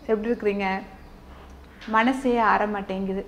எப்படி இருக்கிறீங்க மனசே ஆற மாட்டேங்குது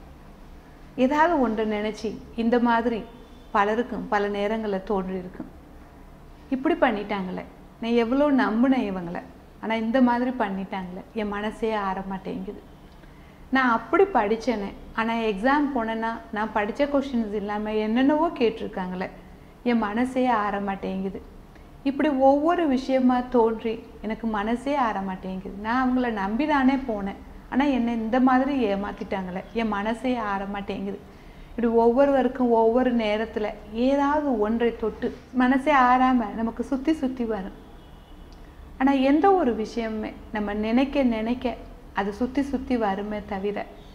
ஏதாவது ஒன்று நினச்சி இந்த மாதிரி பலருக்கும் பல நேரங்களில் தோன்றியிருக்கும் இப்படி பண்ணிட்டாங்களே நான் எவ்வளோ நம்பினேன் இவங்களை ஆனால் இந்த மாதிரி பண்ணிட்டாங்களே என் மனசே ஆற மாட்டேங்குது நான் அப்படி படித்தேனே ஆனால் எக்ஸாம் போனேன்னா நான் படித்த கொஷின்ஸ் இல்லாமல் என்னென்னவோ கேட்டிருக்காங்களே என் மனசே ஆற மாட்டேங்குது இப்படி ஒவ்வொரு விஷயமா தோன்றி எனக்கு மனசே ஆற மாட்டேங்குது நான் அவங்கள நம்பி தானே போனேன் ஆனால் என்னை இந்த மாதிரி ஏமாத்திட்டாங்களே என் மனசே ஆற மாட்டேங்குது இப்படி ஒவ்வொருவருக்கும் ஒவ்வொரு நேரத்தில் ஏதாவது ஒன்றை தொட்டு மனசே ஆறாமல் நமக்கு சுற்றி சுற்றி வரும் ஆனால் எந்த ஒரு விஷயமுமே நம்ம நினைக்க நினைக்க அது சுற்றி சுற்றி வருமே தவிர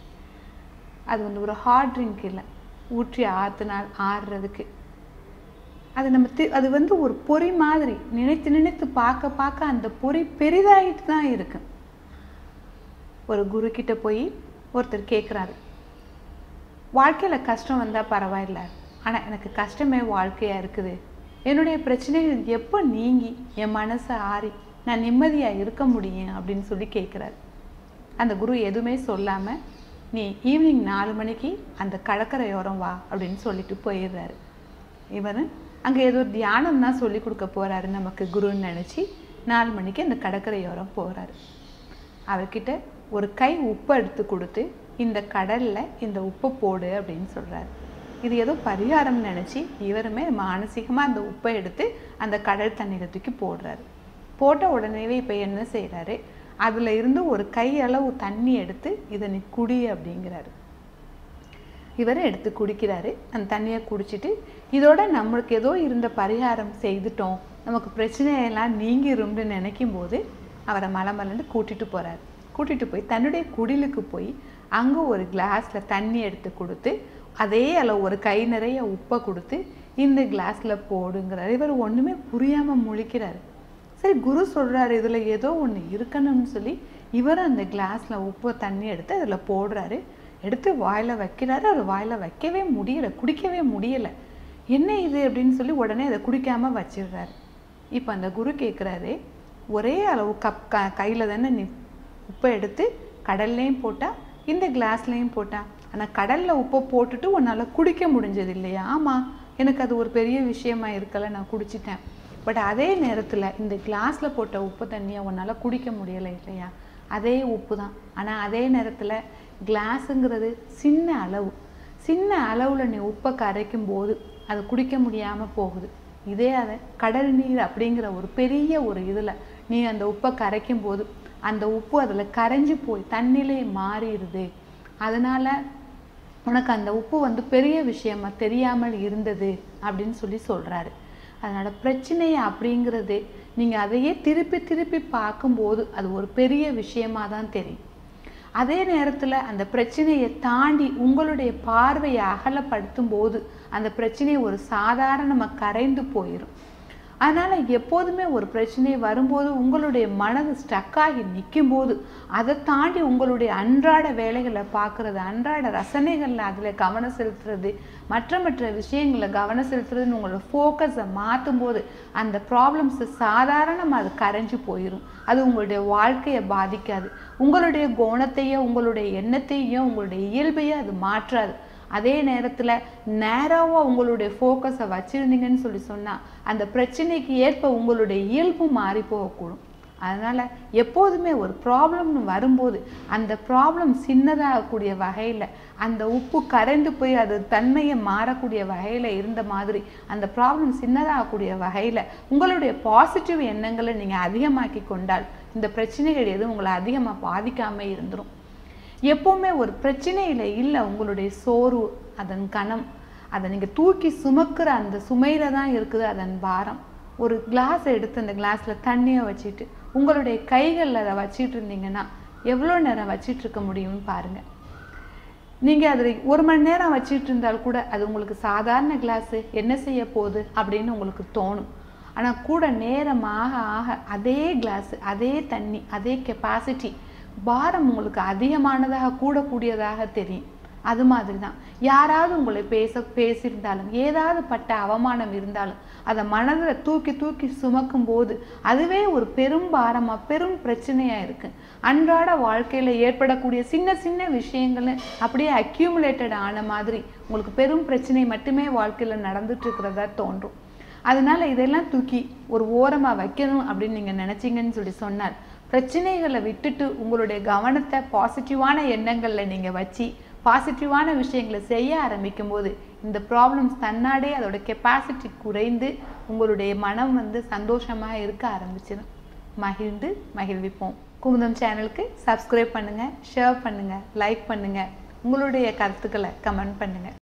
அது வந்து ஒரு ஹார்ட் ட்ரிங்க் இல்லை ஊற்றி ஆற்றினால் ஆடுறதுக்கு அது நம்ம தி அது வந்து ஒரு பொறி மாதிரி நினைத்து நினைத்து பார்க்க பார்க்க அந்த பொறி பெரிதாகிட்டு தான் இருக்கு ஒரு குரு கிட்ட போய் ஒருத்தர் கேட்குறாரு வாழ்க்கையில் கஷ்டம் வந்தால் பரவாயில்ல ஆனால் எனக்கு கஷ்டமே வாழ்க்கையாக இருக்குது என்னுடைய பிரச்சனைகள் எப்போ நீங்கி என் மனசை ஆறி நான் நிம்மதியாக இருக்க முடியும் அப்படின்னு சொல்லி கேட்குறாரு அந்த குரு எதுவுமே சொல்லாமல் நீ ஈவினிங் நாலு மணிக்கு அந்த கடற்கரையோரம் வா அப்படின்னு சொல்லிட்டு போயிடுறாரு இவர் அங்கே ஏதோ தியானம் தான் சொல்லி கொடுக்க போகிறாரு நமக்கு குருன்னு நினச்சி நாலு மணிக்கு அந்த கடற்கரையோரம் போகிறாரு அவர்கிட்ட ஒரு கை உப்பு எடுத்து கொடுத்து இந்த கடலில் இந்த உப்பை போடு அப்படின்னு சொல்கிறாரு இது ஏதோ பரிகாரம் நினச்சி இவருமே மானசீகமாக அந்த உப்பை எடுத்து அந்த கடல் தண்ணீரை தூக்கி போடுறாரு போட்ட உடனேவே இப்போ என்ன செய்கிறாரு அதில் இருந்து ஒரு கையளவு தண்ணி எடுத்து இதை நீ குடி அப்படிங்கிறாரு இவர் எடுத்து குடிக்கிறாரு அந்த தண்ணியை குடிச்சிட்டு இதோட நம்மளுக்கு ஏதோ இருந்த பரிகாரம் செய்துட்டோம் நமக்கு பிரச்சனையெல்லாம் நீங்கிரும்னு நினைக்கும் போது அவரை மலை மலர்ந்து கூட்டிட்டு போகிறார் கூட்டிட்டு போய் தன்னுடைய குடிலுக்கு போய் அங்கே ஒரு கிளாஸில் தண்ணி எடுத்து கொடுத்து அதே அளவு ஒரு கை நிறைய உப்பை கொடுத்து இந்த கிளாஸில் போடுங்கிறார் இவர் ஒன்றுமே புரியாமல் முழிக்கிறாரு சரி குரு சொல்கிறாரு இதில் ஏதோ ஒன்று இருக்கணும்னு சொல்லி இவர் அந்த கிளாஸில் உப்பு தண்ணி எடுத்து அதில் போடுறாரு எடுத்து வாயில் வைக்கிறாரு அது வாயில் வைக்கவே முடியலை குடிக்கவே முடியலை என்ன இது அப்படின்னு சொல்லி உடனே அதை குடிக்காமல் வச்சிடுறாரு இப்போ அந்த குரு கேட்குறாரு ஒரே அளவு கப் க கையில் தானே நீ உப்பை எடுத்து கடல்லையும் போட்டா இந்த கிளாஸ்லேயும் போட்டா ஆனால் கடலில் உப்பை போட்டுட்டு உன்னால் குடிக்க முடிஞ்சது இல்லையா ஆமாம் எனக்கு அது ஒரு பெரிய விஷயமா இருக்கல நான் குடிச்சிட்டேன் பட் அதே நேரத்தில் இந்த கிளாஸில் போட்ட உப்பு தண்ணியை உன்னால் குடிக்க முடியலை இல்லையா அதே உப்பு தான் ஆனால் அதே நேரத்தில் கிளாஸுங்கிறது சின்ன அளவு சின்ன அளவில் நீ உப்பை கரைக்கும் போது அது குடிக்க முடியாமல் போகுது இதே அதை கடல் நீர் அப்படிங்கிற ஒரு பெரிய ஒரு இதில் நீ அந்த உப்பை கரைக்கும் போது அந்த உப்பு அதில் கரைஞ்சு போய் தண்ணிலே மாறிடுது அதனால் உனக்கு அந்த உப்பு வந்து பெரிய விஷயமா தெரியாமல் இருந்தது அப்படின்னு சொல்லி சொல்கிறாரு அதனால் பிரச்சனை அப்படிங்கிறது நீங்கள் அதையே திருப்பி திருப்பி பார்க்கும்போது அது ஒரு பெரிய விஷயமா தான் தெரியும் அதே நேரத்தில் அந்த பிரச்சனையை தாண்டி உங்களுடைய பார்வையை அகலப்படுத்தும் போது அந்த பிரச்சனை ஒரு சாதாரணமாக கரைந்து போயிடும் அதனால் எப்போதுமே ஒரு பிரச்சனை வரும்போது உங்களுடைய மனது ஸ்டக்காகி நிற்கும்போது அதை தாண்டி உங்களுடைய அன்றாட வேலைகளை பார்க்குறது அன்றாட ரசனைகளில் அதில் கவனம் செலுத்துறது மற்ற மற்ற விஷயங்களில் கவனம் செலுத்துறதுன்னு உங்களோட ஃபோக்கஸை மாற்றும் போது அந்த ப்ராப்ளம்ஸு சாதாரணமாக அது கரைஞ்சு போயிடும் அது உங்களுடைய வாழ்க்கையை பாதிக்காது உங்களுடைய குணத்தையோ உங்களுடைய எண்ணத்தையோ உங்களுடைய இயல்பையோ அது மாற்றாது அதே நேரத்தில் நேராவாக உங்களுடைய ஃபோக்கஸை வச்சுருந்தீங்கன்னு சொல்லி சொன்னால் அந்த பிரச்சனைக்கு ஏற்ப உங்களுடைய இயல்பும் மாறி போகக்கூடும் அதனால் எப்போதுமே ஒரு ப்ராப்ளம்னு வரும்போது அந்த ப்ராப்ளம் சின்னதாகக்கூடிய வகையில் அந்த உப்பு கரைந்து போய் அது தன்மையை மாறக்கூடிய வகையில் இருந்த மாதிரி அந்த ப்ராப்ளம் சின்னதாகக்கூடிய வகையில் உங்களுடைய பாசிட்டிவ் எண்ணங்களை நீங்கள் அதிகமாக்கி கொண்டால் இந்த பிரச்சனைகள் எதுவும் உங்களை அதிகமாக பாதிக்காமல் இருந்துடும் எப்போவுமே ஒரு பிரச்சனையில் இல்லை உங்களுடைய சோர்வு அதன் கணம் அதை நீங்கள் தூக்கி சுமக்கிற அந்த சுமையில தான் இருக்குது அதன் பாரம் ஒரு கிளாஸ் எடுத்து அந்த கிளாஸில் தண்ணியை வச்சுட்டு உங்களுடைய கைகளில் அதை வச்சிட்டு இருந்தீங்கன்னா எவ்வளோ நேரம் வச்சிட்டு இருக்க முடியும்னு பாருங்கள் நீங்கள் அதில் ஒரு மணி நேரம் வச்சிட்டு இருந்தால் கூட அது உங்களுக்கு சாதாரண கிளாஸு என்ன செய்ய போகுது அப்படின்னு உங்களுக்கு தோணும் ஆனால் கூட நேரமாக ஆக அதே கிளாஸு அதே தண்ணி அதே கெப்பாசிட்டி பாரம் உங்களுக்கு அதிகமானதாக கூடக்கூடியதாக தெரியும் அது மாதிரி தான் யாராவது உங்களை பேச பேசியிருந்தாலும் ஏதாவது பட்ட அவமானம் இருந்தாலும் அதை மனதில் தூக்கி தூக்கி சுமக்கும் போது அதுவே ஒரு பெரும் பாரமாக பெரும் பிரச்சனையாக இருக்கு அன்றாட வாழ்க்கையில் ஏற்படக்கூடிய சின்ன சின்ன விஷயங்கள் அப்படியே அக்யூமுலேட்டட் ஆன மாதிரி உங்களுக்கு பெரும் பிரச்சனை மட்டுமே வாழ்க்கையில் நடந்துட்டு இருக்கிறதா தோன்றும் அதனால இதெல்லாம் தூக்கி ஒரு ஓரமாக வைக்கணும் அப்படின்னு நீங்கள் நினச்சிங்கன்னு சொல்லி சொன்னால் பிரச்சனைகளை விட்டுட்டு உங்களுடைய கவனத்தை பாசிட்டிவான எண்ணங்களில் நீங்கள் வச்சு பாசிட்டிவான விஷயங்களை செய்ய ஆரம்பிக்கும் போது இந்த ப்ராப்ளம்ஸ் தன்னாடே அதோட கெப்பாசிட்டி குறைந்து உங்களுடைய மனம் வந்து சந்தோஷமாக இருக்க ஆரம்பிச்சிடும் மகிழ்ந்து மகிழ்விப்போம் குமுதம் சேனலுக்கு சப்ஸ்கிரைப் பண்ணுங்கள் ஷேர் பண்ணுங்கள் லைக் பண்ணுங்கள் உங்களுடைய கருத்துக்களை கமெண்ட் பண்ணுங்கள்